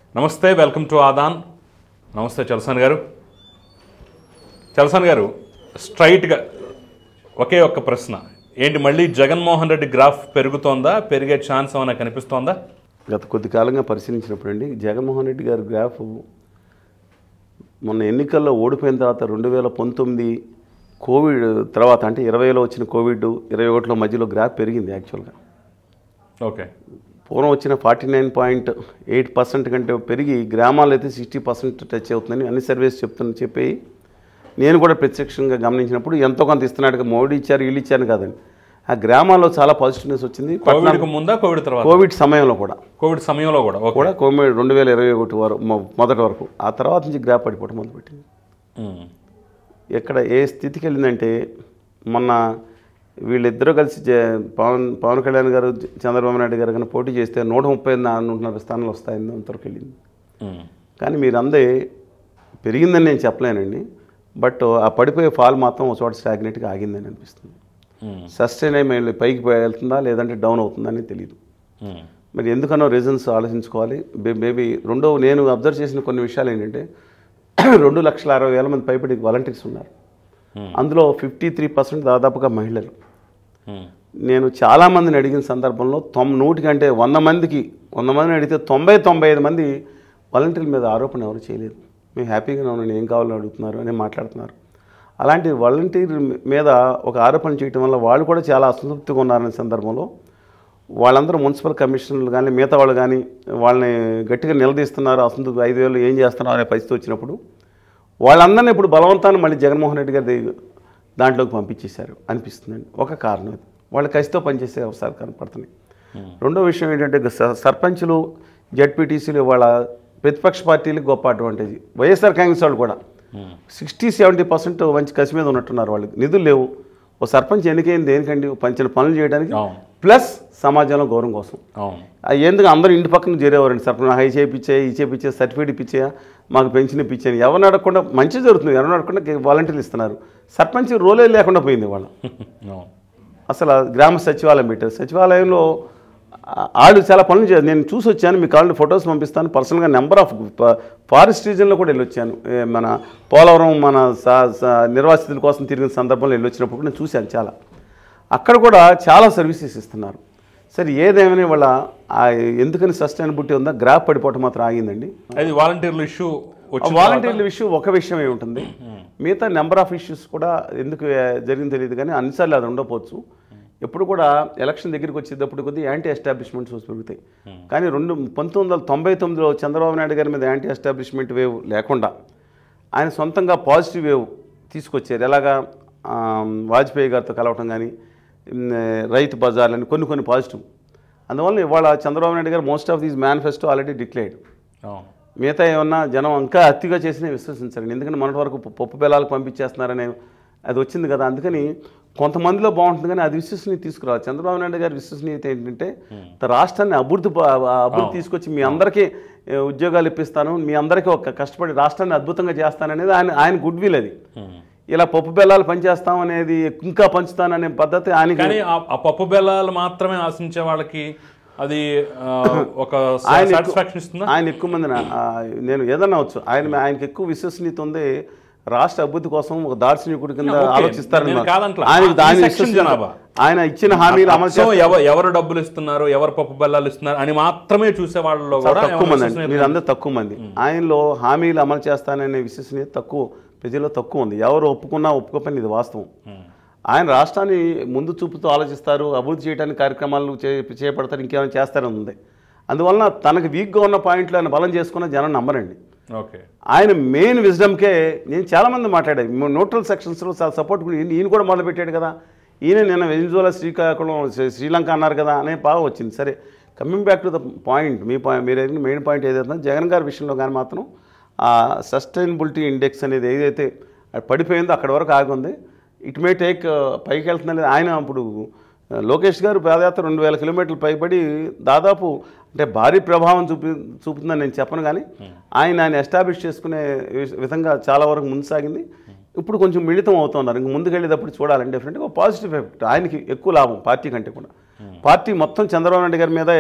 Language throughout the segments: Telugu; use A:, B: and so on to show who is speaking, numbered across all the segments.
A: నమస్తే వెల్కమ్ టు ఆదాన్ నమస్తే చలసాన్ గారు చలసాన్ గారు స్ట్రైట్గా ఒకే ఒక్క ప్రశ్న ఏంటి మళ్ళీ జగన్మోహన్ రెడ్డి గ్రాఫ్ పెరుగుతోందా పెరిగే ఛాన్స్ ఏమైనా కనిపిస్తోందా
B: గత కొద్ది కాలంగా పరిశీలించినప్పుడు అండి జగన్మోహన్ రెడ్డి గారి గ్రాఫ్ మొన్న ఎన్నికల్లో ఓడిపోయిన తర్వాత రెండు వేల పంతొమ్మిది కోవిడ్ తర్వాత అంటే ఇరవైలో వచ్చిన కోవిడ్ ఇరవై ఒకటిలో మధ్యలో గ్రాఫ్ పెరిగింది యాక్చువల్గా
A: ఓకే
B: పూర్వం వచ్చిన forty nine point eight percent కంటే పెరిగి గ్రామాల్లో అయితే సిక్స్టీ పర్సెంట్ టచ్ అవుతుందని అన్ని సర్వేస్ చెప్తున్న చెప్పి నేను కూడా ప్రత్యక్షంగా గమనించినప్పుడు ఎంతో కొంత ఇస్తున్నాడు మోడీ ఇచ్చారు వీళ్ళు ఇచ్చారు కాదండి ఆ గ్రామాల్లో చాలా పాజిటివ్నెస్ వచ్చింది
A: కోవిడ్కు ముందా కోవిడ్ తర్వాత
B: కోవిడ్ సమయంలో కూడా
A: కోవిడ్ సమయంలో కూడా ఓకే
B: కూడా కోవిడ్ రెండు వేల ఇరవై ఒకటి వరకు మొ- మొదటి వరకు ఆ తర్వాత నుంచి గ్రాఫ్ పడిపోవడం మొదలుపెట్టింది
A: ఉమ్.
B: ఎక్కడ ఏ స్థితికి వెళ్ళిందంటే మొన్న వీళ్ళిద్దరూ కలిసి జ- పవన్ పవన్ కళ్యాణ్ గారు జ- చంద్రబాబు నాయుడు గారు కానీ పోటీ చేస్తే నూట ముప్పై నాలుగున్నర స్థానాలు వస్తాయని అంతవరకు వెళ్ళింది
A: ఉమ్.
B: కానీ మీరు అందే పెరిగిందని నేను చెప్పలేనండి బట్ ఆ పడిపోయే ఫాల్ మాత్రం ఒక చోట స్టాగ్నెట్గా ఆగిందని అనిపిస్తుంది
A: ఉమ్.
B: సస్టైన్ అయి పైకి వెళ్తుందా లేదంటే డౌన్ అవుతుందని తెలియదు
A: ఉమ్.
B: మరి ఎందుకనో రీజన్స్ ఆలోచించుకోవాలి మేబీ రెండో నేను అబ్జర్వ్ చేసిన కొన్ని విషయాలు ఏంటంటే రెండు లక్షల అరవై వేల మంది పైపడి వాలంటీర్స్ ఉన్నారు
A: Hmm.
B: అందులో ఫిఫ్టీ త్రీ పర్సెంట్ దాదాపుగా మహిళలు
A: ఉమ్.
B: నేను చాలామందిని అడిగిన సందర్భంలో తొమ్ నూటికంటే వంద మందికి వంద మందిని అడిగితే తొంభై తొంభై ఐదు మంది వాలంటీర్ల మీద ఆరోపణ ఎవరు చేయలేదు మేము హ్యాపీగానే ఉన్నాను ఏం కావాలని అడుగుతున్నారు అని మాట్లాడుతున్నారు అలాంటి వాలంటీర్ మీద ఒక ఆరోపణ చేయటం వల్ల వాళ్ళు కూడా చాలా అసంతృప్తిగా ఉన్నారనే సందర్భంలో వాళ్ళందరూ మున్సిపల్ కమిషనర్లు కానీ మిగతా వాళ్ళు కానీ వాళ్ళని గట్టిగా నిలదీస్తున్నారు అసంతృప్తి ఐదు వేలు ఏం చేస్తున్నారు అనే పరిస్థితి వచ్చినప్పుడు వాళ్ళందరినీ ఇప్పుడు బలవంతాన్ని మళ్ళీ జగన్మోహన్ రెడ్డి గారి దగ్గర దాంట్లోకి పంపించేశారు అనిపిస్తుందండి ఒక కారణం ఇది వాళ్ళు కసితో పనిచేసే అవసరాలు కనపడుతున్నాయి రెండో విషయం ఏంటంటే స- సర్పంచులు జడ్పీటీసీలు వాళ్ళ ప్రతిపక్ష పార్టీలకు గొప్ప అడ్వాంటేజ్ వైఎస్ఆర్ కాంగ్రెస్ వాళ్ళు కూడా
A: ఉమ్.
B: సిక్స్టీ సెవెంటీ పర్సెంట్ మంచి కసి మీద ఉన్నట్టున్నారు వాళ్ళకి నిధులు లేవు ఓ సర్పంచ్ ఎన్నికైంది దేనికండి ఓ పంచిన పనులు చేయడానికి
A: అవును.
B: ప్లస్ సమాజంలో గౌరవం కోసం
A: అవును
B: ఆ ఎందుకు అందరూ ఇంటి పక్కన చేరేవారండి సర్పంచ్ హై చేయించే ఈ చేయించే సర్టిఫికేట్ ఇప్పించే మాకు పెన్షన్ ఇప్పించాను ఎవరిని అడగకుండా మంచి జరుగుతుంది ఎవరిని అడగకుండా వాలంటీర్లు ఇస్తున్నారు సర్పంచ్ రోలే లేకుండా పోయింది వాళ్ళ
A: అవును
B: అసలు ఆ గ్రామ సచివాలయం పెట్టారు సచివాలయంలో ఆ- వాళ్ళు చాలా పనులు చేయాలి నేను చూసి వచ్చాను మీకు కావాలంటే ఫొటోస్ పంపిస్తాను పర్సనల్గా నెంబర్ ఆఫ్ ఫారెస్ట్ రీజన్లో కూడా వెళ్ళొచ్చాను ఏ మన పోలవరం మన సా- సా- నిర్వాసితుల కోసం తిరిగిన సందర్భంలో వెళ్ళొచ్చినప్పుడు నేను చూశాను చాలా అక్కడ కూడా చాలా సర్వీసెస్ ఇస్తున్నారు సరే ఏదేమైనా వాళ్ళ ఆ ఎందుకని సస్టైనబిలిటీ ఉందా గ్రాఫ్ పడిపోవటం మాత్రం ఆగిందండి
A: అది వాలంటీర్ల ఇష్యూ వచ్చిన
B: వాలంటీర్ల విషయం ఒక విషయమే ఉంటుంది మిగతా నెంబర్ ఆఫ్ ఇష్యూస్ కూడా ఎందుకు ఏ, జరిగిందో తెలియదు కానీ అన్నిసార్లు అది ఉండకపోవచ్చు ఎప్పుడు కూడా ఎలక్షన్ దగ్గరికి వచ్చేటప్పుడు కొద్ది యాంటీ ఎస్టాబ్లిష్మెంట్స్ పెరుగుతాయి కానీ రెండు పంతొమ్మిది వందల తొంభై తొమ్మిదిలో చంద్రబాబు నాయుడు గారి మీద యాంటీ ఎస్టాబ్లిష్మెంట్ వేవ్ లేకుండా ఆయన సొంతంగా పాజిటివ్ వేవ్ తీసుకొచ్చారు ఎలాగా ఆ, వాజ్పేయి గారితో కలవటం కానీ ఉమ్, రైతు బజార్లని కొన్ని కొన్ని పాజిటివ్ అందువల్ల ఇవాళ చంద్రబాబు నాయుడు గారు most of these manifesto already declared
A: అవును
B: మిగతా ఏమన్నా జనం ఇంకా అతిగా చేసినా విశ్వసించారండి ఎందుకంటే మొన్నటి వరకు పప్పు- పప్పు బెల్లాలకు పంపించేస్తున్నారనే అది వచ్చింది కదా అందుకని కొంతమందిలో బాగుంటుంది కానీ అది విశ్వసనీయ తీసుకురావాలి చంద్రబాబు నాయుడు గారి విశ్వసనీయత ఏంటంటే రాష్ట్రాన్ని అభివృద్ధి ప- అభివృద్ధి తీసుకొచ్చి మీ అందరికీ ఏ, ఉద్యోగాలు ఇప్పిస్తాను మీ అందరికీ ఒక కష్టపడి రాష్ట్రాన్ని అద్భుతంగా చేస్తాననేది ఆయన ఆయన గుడ్ విల్ అది
A: ఉమ్.
B: ఇలా పప్పు బెల్లాలు పనిచేస్తాం అనేది ఇంకా పంచుతాననే పద్ధతి ఆయనకి
A: కానీ ఆ- ఆ పప్పు బెల్లాలు మాత్రమే ఆశించే వాళ్ళకి అది ఆ, ఒక
B: ఆయన ఎక్కువ-
A: సాటిస్ఫాక్షన్ ఇస్తుందా
B: ఆయన ఎక్కువ మంది నేను ఏదన్నా వచ్చు ఆయన ఆయనకి ఎక్కువ విశ్వసనీయత ఉంది రాష్ట్ర అభివృద్ధి కోసం ఒక దార్శనికుడి కింద
A: ఓకే.
B: ఆలోచిస్తారని
A: నేను కాదంట్లా.
B: ఆయనకి
A: ఈ
B: దాని
A: section
B: విశ్వసనీయత-
A: జనాభా.
B: ఆయన ఇచ్చిన హామీలు అమలు
A: సో ఎవ- ఎవరు డబ్బులు ఇస్తున్నారు ఎవరు పప్పు బెల్లాలు ఇస్తున్నారు అని మాత్రమే చూసే వాళ్ళలో
B: చాలా
A: కూడా
B: తక్కువ
A: ఏమైనా
B: మంది అండి
A: విశ్వసనీయత
B: మీరు అందరూ తక్కువ మంది ఆయనలో హామీలు అమలు చేస్తాననే విశ్వసనీయత తక్కువ ప్రజల్లో తక్కువ ఉంది ఎవరు ఒప్పుకున్నా ఒప్పుకోపని ఇది వాస్తవం
A: ఉమ్.
B: ఆయన రాష్ట్రాన్ని ముందు చూపుతూ ఆలోచిస్తారు అభివృద్ధి చేయడానికి కార్యక్రమాలు చే చేపడతారు ఇంకేమైనా చేస్తారని ఉంది అందువలన తనకు వీక్గా ఉన్న పాయింట్లు ఆయన బలం చేసుకున్న జనం నమ్మరండి
A: ఓకే
B: ఆయన మెయిన్ విజ్డమ్కే నేను చాలామంది మాట్లాడాను న్యూట్రల్ సెక్షన్స్లో చాలా సపోర్ట్ కూడా ఈయన ఈయన కూడా మొదలుపెట్టాడు కదా ఈయన నిన్న వెనిజువలా శ్రీకాకుళం శ్రీ- శ్రీలంక అన్నారు కదా అనే బాగా వచ్చింది సరే coming back to the point మీ పాయింట్ మీరు అడిగిన మెయిన్ పాయింట్ ఏదైతే జగన్ గారి విషయంలో కానీ మాత్రం ఆ సస్టైనబిలిటీ ఇండెక్స్ అనేది ఏదైతే అది పడిపోయిందో అక్కడ వరకు ఆగుంది ఇట్ మే టేక్ పైకి వెళ్తుంది ఆయన ఇప్పుడు ఆ, లోకేష్ గారు పాదయాత్ర రెండు వేల కిలోమీటర్లు పైబడి దాదాపు అంటే భారీ ప్రభావం చూపి చూపుతుందని నేను చెప్పను కానీ ఆయన ఆయన ఎస్టాబ్లిష్ చేసుకునే వి- విధంగా చాలా వరకు ముందు సాగింది ఇప్పుడు కొంచెం మిళితం అవుతున్నారు ఇంక ముందుకెళ్ళేటప్పుడు చూడాలని డెఫినెట్గా పాజిటివ్ ఎఫెక్ట్ ఆయనకి ఎక్కువ లాభం పార్టీ కంటే కూడా పార్టీ మొత్తం చంద్రబాబు నాయుడు గారి మీదే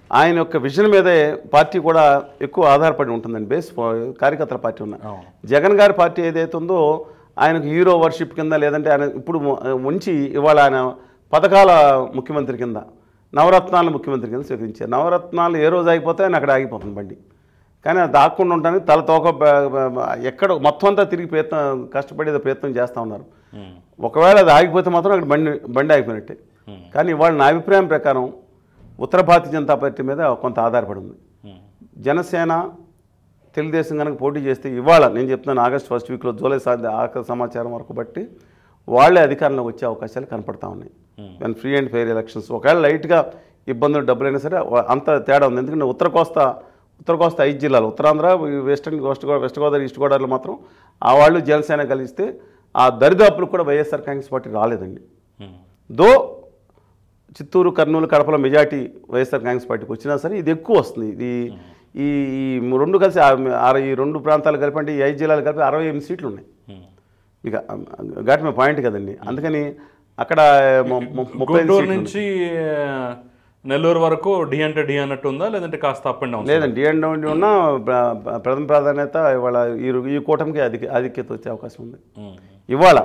B: ఆయన యొక్క విజన్ మీదే పార్టీ కూడా ఎక్కువ ఆధారపడి ఉంటుందండి బేస్ కార్యకర్తల పార్టీ ఉన్న
A: అవును
B: జగన్ గారి పార్టీ ఏదైతే ఉందో ఆయనకు హీరో వర్షిప్ కింద లేదంటే ఆయన ఇప్పుడు ము- ఉంచి ఇవాళ ఆయన పథకాల ముఖ్యమంత్రి కింద నవరత్నాల ముఖ్యమంత్రి కింద స్వీకరించారు నవరత్నాలు ఏ రోజు ఆగిపోతే ఆయన అక్కడ ఆగిపోతుంది బండి కానీ అది దాక్కుండా ఉండడానికి తల తోక బ- బ- బ- ఎక్కడ మొత్తం అంతా తిరిగి ప్రయత్నం కష్టపడేది ప్రయత్నం చేస్తూ ఉన్నారు
A: ఉమ్,
B: ఒకవేళ అది ఆగిపోతే మాత్రం అక్కడ బండి బండి ఆగిపోయినట్టే
A: ఉమ్,
B: కానీ ఇవాళ నా అభిప్రాయం ప్రకారం ఉత్తర భారతీయ జనతా పార్టీ మీద కొంత ఆధారపడి ఉంది
A: ఉమ్,
B: జనసేన తెలుగుదేశం కనుక పోటీ చేస్తే ఇవాళ నేను చెప్తున్నాను ఆగస్ట్ ఫస్ట్ వీక్లో జూలై సాధ్య ఆఖరి సమాచారం వరకు బట్టి వాళ్ళే అధికారంలోకి వచ్చే అవకాశాలు కనపడతా ఉన్నాయి
A: Hmm.
B: And free and fair elections ఒకవేళ లైట్గా ఇబ్బందులు డబ్బులైనా సరే వా- అంత తేడా ఉంది ఎందుకంటే ఉత్తర కోస్తా ఉత్తర కోస్తా ఐదు జిల్లాలు ఉత్తరాంధ్ర ఈ western west Godavari west Godavari east గోదావరిలో మాత్రం ఆ వాళ్ళు జనసేన కలిస్తే ఆ దరిదాపులకు కూడా వైఎస్ఆర్ కాంగ్రెస్ పార్టీ రాలేదండి
A: ఉమ్,
B: దో చిత్తూరు కర్నూలు కడపలో మెజార్టీ వైఎస్ఆర్ కాంగ్రెస్ పార్టీకి వచ్చినా సరే ఇది ఎక్కువ వస్తుంది ఇది ఈ ఈ రెండు కలిసి ఆ- ఆ- ఈ రెండు ప్రాంతాలు కలిపి అంటే ఈ ఐదు జిల్లాలు కలిపి అరవై ఎనిమిది సీట్లు ఉన్నాయి
A: ఉమ్.
B: ఇక ఘాట్ మీ పాయింట్ కదండి అందుకని అక్కడ ము- ము- ముప్పై ఐదు
A: గుంటూరు
B: సీట్లు
A: నుంచి ఆ, నెల్లూరు వరకు డి అంటే డి అన్నట్టు ఉందా లేదంటే కాస్త అప్ అండ్ డౌన్
B: లేదండి డిఎండ్ ఉన్న ప్ర- ప్ర- ప్రథమ ప్రాధాన్యత ఇవాళ ఈ రు- ఈ కూటమికి అధిక ఆధిక్యత వచ్చే అవకాశం ఉంది ఇవాళ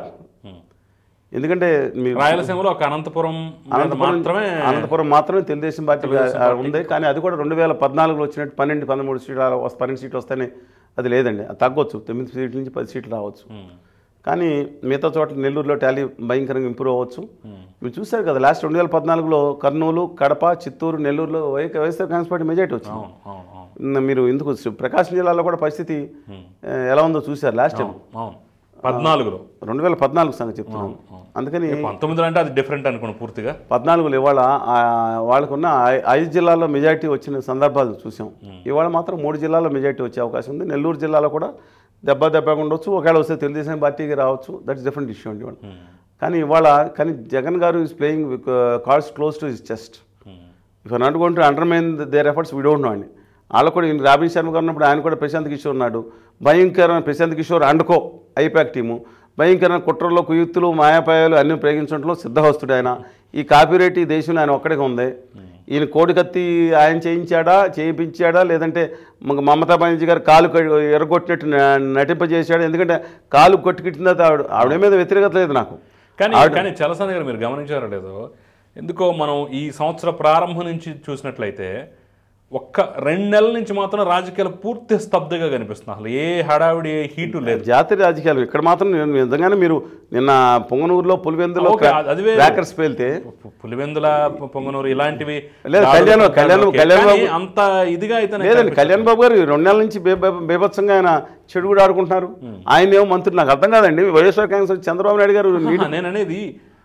B: ఎందుకంటే మీ
A: రాయలసీమలో ఒక అనంతపురం మీద
B: అనంతపురం
A: మాత్రమే
B: అనంతపురం మాత్రమే తెలుగుదేశం పార్టీ ఉంది కానీ అది కూడా రెండు వేల పద్నాలుగులో వచ్చినట్టు పన్నెండు పదమూడు సీట్లు అలా వస్త- పన్నెండు సీట్లు వస్తేనే అది లేదండి అది తగ్గొచ్చు తొమ్మిది సీట్ల నుంచి పది సీట్లు రావచ్చు
A: ఉమ్,
B: కానీ మిగతా చోట్ల నెల్లూరులో టాలీ భయంకరంగా ఇంప్రూవ్ అవ్వచ్చు మీరు చూశారు కదా లాస్ట్ రెండు వేల పద్నాలుగులో కర్నూలు కడప చిత్తూరు నెల్లూరులో Y YSR Congress party majority వచ్చింది
A: అవును అవును అవును
B: నిన్న మీరు ఎందుకు ప్రకాశం జిల్లాలో కూడా పరిస్థితి ఆ, ఎలా ఉందో చూశారు లాస్ట్ టైం
A: అవును పద్నాలుగులో
B: రెండు వేల పద్నాలుగు సంగతి చెప్తున్నాను అందుకని
A: పంతొమ్మిదిలో అంటే అది డిఫరెంట్ అనుకోండి పూర్తిగా
B: పద్నాలుగులో ఇవాళ ఆ, వాళ్ళకున్న ఐ- ఐదు జిల్లాల్లో మెజార్టీ వచ్చిన సందర్భాలు చూసాం ఇవాళ మాత్రం మూడు జిల్లాల్లో మెజార్టీ వచ్చే అవకాశం ఉంది నెల్లూరు జిల్లాలో కూడా దెబ్బ దెబ్బగా ఉండొచ్చు ఒకవేళ వస్తే తెలుగుదేశం పార్టీకి రావచ్చు దట్స్ డిఫరెంట్ ఇష్యూ అండి ఇవాళ కానీ ఇవాళ కానీ జగన్ గారు is playing cards close to his chest if not going to undermine their efforts we don't know అండి వాళ్ళు కూడా ఈయన రాబిన్ శర్మ గారు ఉన్నప్పుడు ఆయన కూడా ప్రశాంత్ కిషోర్ ఉన్నాడు భయంకరమైన ప్రశాంత్ కిషోర్ అండుకో ఐపాక్ టీము భయంకరమైన కుట్రల్లో కుయుక్తులు మాయాపాయాలు అన్ని ప్రయోగించడంలో సిద్ధహస్తుడు ఆయన ఈ కాపీరేట్ ఈ దేశంలో ఆయన ఒక్కడిగా ఉంది ఈయన కోడికత్తి ఆయన చేయించాడా చేయించాడా లేదంటే మ- మమతా బెనర్జీ గారు కాలు క- ఎరగొట్టినట్టు న- నటింపజేశాడు ఎందుకంటే కాలు కొట్టుకిట్టిన ఆవిడ ఆవిడ మీద వ్యతిరేకత లేదు నాకు
A: కానీ కానీ చలసాని గారు మీరు గమనించారో లేదో ఎందుకో మనం ఈ సంవత్సర ప్రారంభం నుంచి చూసినట్లయితే ఒక్క రెండు నెలల నుంచి మాత్రం రాజకీయాలు పూర్తి స్తబ్దుగా కనిపిస్తుంది అసలు ఏ హడావిడి ఏ హీటు లేదు
B: జాతీయ రాజకీయాలు ఇక్కడ మాత్రం నేను నిజంగానే మీరు నిన్న పొంగనూరులో పులివెందులో
A: ఓకే, అది వేరు.
B: క్రాకర్స్ పేలితే
A: పు- పులివెందుల పు- పొంగనూరు ఇలాంటివి
B: లేదు, కళ్యాణ్ బాబు- కళ్యాణ్ బాబు-
A: ఓకే,
B: కళ్యాణ్
A: కానీ
B: బాబు-
A: అంత ఇదిగా అయితే నాకు
B: లేదండి
A: కనిపించదు.
B: కళ్యాణ్ బాబు గారు ఈ రెండు నెలల నుంచి బే- బే- బేభత్సంగా ఆయన చెడు కూడా ఆడుకుంటున్నారు ఆయన ఏమో మంత్రులు నాకు అర్థం కాదండి వైఎస్ఆర్ కాంగ్రెస్ వచ్చి చంద్రబాబు నాయుడు గారు నీ-
A: ఆహా, నేను అనేది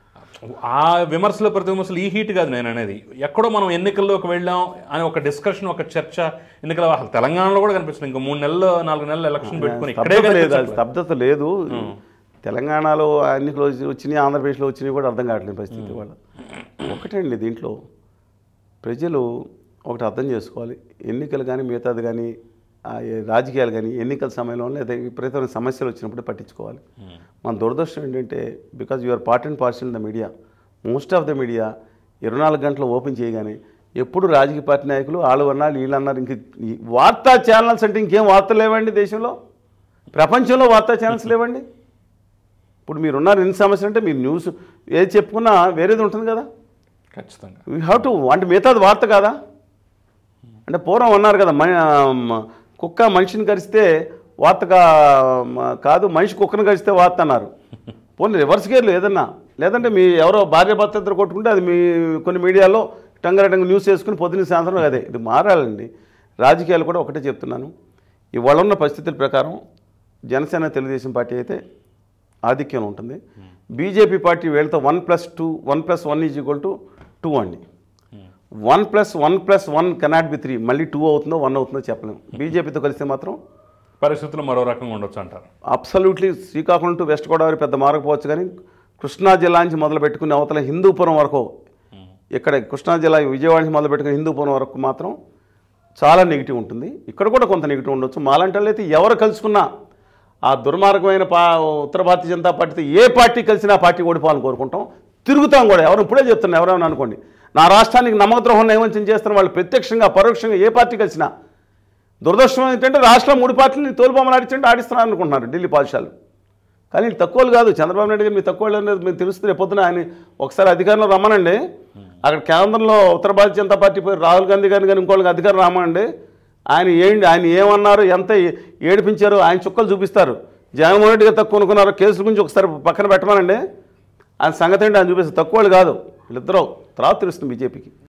A: ఆ విమర్శలు ప్రతి విమర్శలు ఈ హీట్ కాదు నేను అనేది ఎక్కడో మనం ఎన్నికల్లోకి వెళ్ళాం అని ఒక డిస్కషన్ ఒక చర్చ ఎన్నికల అసలు తెలంగాణలో కూడా కనిపిస్తుంది ఇంకా మూడు నెలలు నాలుగు నెలలు ఎలక్షన్ పెట్టుకుని ఇక్కడే
B: స్తబ్దత లేదు అది
A: కనిపించట్లేదు.
B: స్తబ్దత లేదు తెలంగాణలో ఎన్నికలు వచ్చి- వచ్చినాయి ఆంధ్రప్రదేశ్లో వచ్చినాయి కూడా అర్థం కావట్లేదు పరిస్థితి వాళ్ళ ఒకటండి దీంట్లో ప్రజలు ఒకటి అర్థం చేసుకోవాలి ఎన్నికలు కానీ మిగతాది కానీ ఆ ఏ రాజకీయాలు కానీ ఎన్నికల సమయంలో లేదా విపరీతమైన సమస్యలు వచ్చినప్పుడు పట్టించుకోవాలి మన దురదృష్టం ఏంటంటే because you're part and parcel in the media most of the media ఇరవై నాలుగు గంటలు ఓపెన్ చేయగానే ఎప్పుడు రాజకీయ పార్టీ నాయకులు వాళ్ళు అన్నారు వీళ్ళు అన్నారు ఇంక ఈ వార్తా ఛానల్స్ అంటే ఇంకేం వార్తలు లేవండి దేశంలో ప్రపంచంలో వార్తా ఛానల్స్ లేవండి ఇప్పుడు మీరున్నారు ఎన్ని సమస్యలు అంటే మీరు న్యూస్ ఏది చెప్పుకున్నా వేరేది ఉంటుంది కదా
A: ఖచ్చితంగా
B: వీ హ్యావ్ టు అంటే మిగతాది వార్త కాదా అంటే పూర్వం అన్నారు కదా మన మ- కుక్క మనిషిని కరిస్తే వార్తగా మ- కాదు మనిషి కుక్కను కరిస్తే వార్త అన్నారు పోనీ రివర్స్ గేర్లు ఏదన్నా లేదంటే మీ ఎవరో భార్య భర్త ఇద్దరు కొట్టుకుంటే అది మీ కొన్ని మీడియాలో టంగరటంగా న్యూస్ చేసుకుని పొద్దున్న సాయంత్రం అదే ఇది మారాలండి రాజకీయాలు కూడా ఒకటే చెప్తున్నాను ఇవాళ ఉన్న పరిస్థితుల ప్రకారం జనసేన తెలుగుదేశం పార్టీ అయితే ఆధిక్యం ఉంటుంది బీజేపీ పార్టీ వీళ్ళతో one plus two one plus one is equal to two అండి one plus one plus one cannot be three మళ్ళీ టూ అవుతుందో వన్ అవుతుందో చెప్పలేము బీజేపీతో కలిస్తే మాత్రం
A: పరిస్థితులు మరో రకంగా ఉండొచ్చు అంటారు
B: absolutely Srikakulam to west Godavari పెద్ద మారకపోవచ్చు కానీ కృష్ణా జిల్లా నుంచి మొదలు పెట్టుకుని అవతల హిందూపురం వరకు ఇక్కడ కృష్ణా జిల్లా విజయవాడ నుంచి మొదలు పెట్టుకుని హిందూపురం వరకు మాత్రం చాలా నెగిటివ్ ఉంటుంది ఇక్కడ కూడా కొంత నెగిటివ్ ఉండొచ్చు మాలాంటి వాళ్ళు అయితే ఎవరు కలుసుకున్నా ఆ దుర్మార్గమైన పా ఉత్తర భారతీయ జనతా పార్టీతో ఏ పార్టీ కలిసినా ఆ పార్టీ ఓడిపోవాలని కోరుకుంటాం తిరుగుతాం కూడా ఎవరు ఇప్పుడే చెప్తున్నా ఎవరైనా అనుకోండి నా రాష్ట్రానికి నమ్మకద్రోహం నైవంచం చేస్తున్న వాళ్ళు ప్రత్యక్షంగా పరోక్షంగా ఏ పార్టీ కలిసినా దురదృష్టం ఏంటంటే రాష్ట్రంలో మూడు పార్టీని తోలుబొమ్మలు ఆడించండి ఆడిస్తున్నారు అనుకుంటున్నారు ఢిల్లీ పాఠశాలలు కానీ వీళ్ళు తక్కువలు కాదు చంద్రబాబు నాయుడు గారు మీ తక్కువ వాళ్ళు అనేది మీకు తెలుస్తుంది రేపు పొద్దున ఆయన ఒకసారి అధికారంలో రమ్మనండి అక్కడ కేంద్రంలో ఉత్తర భారతీయ జనతా పార్టీ పోయి రాహుల్ గాంధీ గారిని కానీ ఇంకోళ్ళకి అధికారం రమ్మనండి ఆయన ఏంటి ఆయన ఏమన్నారు ఎంత ఏడిపించారు ఆయన చుక్కలు చూపిస్తారు జగన్మోహన్ రెడ్డి గారు తక్కువ అనుకున్నారు కేసుల గురించి ఒకసారి పక్కన పెట్టమనండి ఆయన సంగతి ఏంటి ఆయన చూపిస్తారు తక్కువ వాళ్ళు కాదు వీళ్ళిద్దరూ తర్వాత తెలుస్తుంది బీజేపీకి